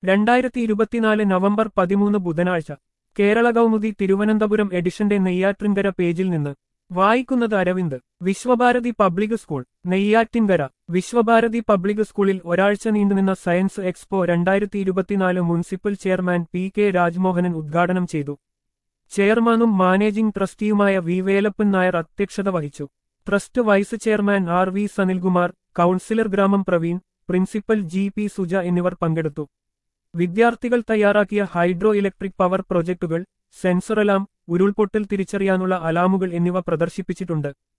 രണ്ടായിരത്തി ഇരുപത്തിനാല് നവംബർ പതിമൂന്ന് ബുധനാഴ്ച കേരള കൗമുദി തിരുവനന്തപുരം എഡിഷന്റെ നെയ്യാറ്റിൻകര പേജിൽ നിന്ന് വായിക്കുന്നത് Aravind Viswabharathi public school Neyyattinkara Viswabharathi public സ്കൂളിൽ ഒരാഴ്ച നീണ്ടുനിന്ന സയൻസ് എക്സ്പോ രണ്ടായിരത്തി ഇരുപത്തിനാല് municipal chairman P K Rajmohanan ഉദ്ഘാടനം ചെയ്തു ചെയർമാനും മാനേജിംഗ് ട്രസ്റ്റിയുമായ വി വേലപ്പൻ നായർ അധ്യക്ഷത വഹിച്ചു trust vice chairman R V Sanilkumar councillor ഗ്രാമം Praveen principal G P Suja എന്നിവർ പങ്കെടുത്തു വിദ്യാർത്ഥികൾ തയ്യാറാക്കിയ ഹൈഡ്രോ ഇലക്ട്രിക് പവർ പ്രൊജക്ടുകൾ സെൻസർ അലാം ഉരുൾപൊട്ടൽ തിരിച്ചറിയാനുള്ള അലാമുകൾ എന്നിവ പ്രദർശിപ്പിച്ചിട്ടുണ്ട്